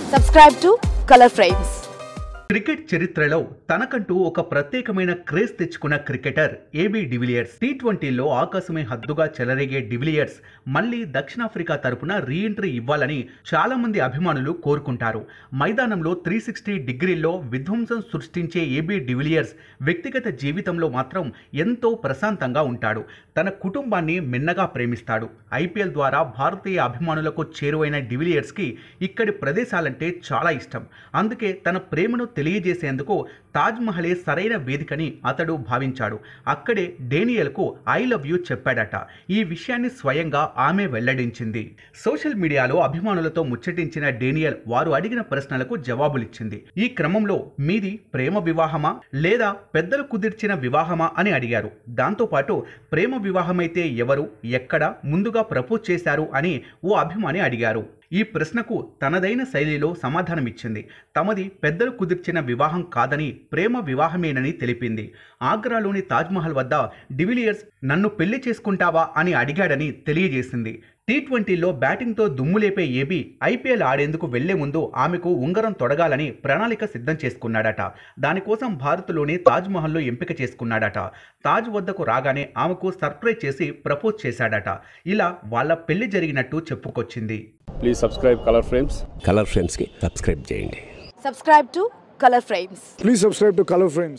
Subscribe to Color Frames. Cricket చరిత్రలో తనకంటూ ఒక ప్రత్యేకమైన క్రేజ్ తెచ్చుకున్న క్రికెటర్ ఏబీ డివిలియర్స్ టీ ట్వంటీలో ఆకాశమే హద్దుగా చెలరేగే డివిలియర్స్ మళ్ళీ దక్షిణాఫ్రికా తరపున రీఎంట్రీ ఇవ్వాలని చాలా మంది అభిమానులు కోరుకుంటారు మైదానంలో త్రీ సిక్స్టీ డిగ్రీల్లో విధ్వంసం సృష్టించే ఏబీ డివిలియర్స్ వ్యక్తిగత జీవితంలో మాత్రం ఎంతో ప్రశాంతంగా ఉంటాడు తన కుటుంబాన్ని మిన్నగా ప్రేమిస్తాడు ఐపీఎల్ ద్వారా భారతీయ అభిమానులకు చేరువైన డివిలియర్స్కి ఇక్కడి ప్రదేశాలంటే చాలా ఇష్టం అందుకే తన ప్రేమను తెలియజేసేందుకు తాజ్ మహలే సరైన వేదికని అతడు భావించాడు అక్కడే డేనియల్కు ఐ లవ్ యూ చెప్పాడట ఈ విషయాన్ని స్వయంగా ఆమె వెల్లడించింది సోషల్ మీడియాలో అభిమానులతో ముచ్చటించిన డేనియల్ వారు అడిగిన ప్రశ్నలకు జవాబులిచ్చింది ఈ క్రమంలో మీది ప్రేమ వివాహమా లేదా పెద్దలు కుదిర్చిన వివాహమా అని అడిగారు దాంతోపాటు ప్రేమ వివాహమైతే ఎవరు ఎక్కడ ముందుగా ప్రపోజ్ చేశారు అని ఓ అభిమాని అడిగారు ఈ ప్రశ్నకు తనదైన శైలిలో సమాధానమిచ్చింది తమది పెద్దలు కుదిర్చిన వివాహం కాదని ప్రేమ వివాహమేనని తెలిపింది ఆగ్రాలోని తాజ్మహల్ వద్ద డివిలియర్స్ నన్ను పెళ్లి చేసుకుంటావా అని అడిగాడని తెలియజేసింది టీ ట్వంటీలో బ్యాటింగ్తో దుమ్ములేపే ఏబీ ఐపీఎల్ ఆడేందుకు వెళ్లే ముందు ఆమెకు ఉంగరం తొడగాలని ప్రణాళిక సిద్ధం చేసుకున్నాడట దానికోసం భారత్లోని తాజ్మహల్లో ఎంపిక చేసుకున్నాడట తాజ్ వద్దకు రాగానే ఆమెకు సర్ప్రైజ్ చేసి ప్రపోజ్ చేశాడట ఇలా వాళ్ళ పెళ్లి జరిగినట్టు చెప్పుకొచ్చింది please subscribe Color Frames Color ఫ్రేమ్స్కి సబ్స్క్రైబ్ చేయండి Subscribe to Color Frames. Please subscribe to Color Frames.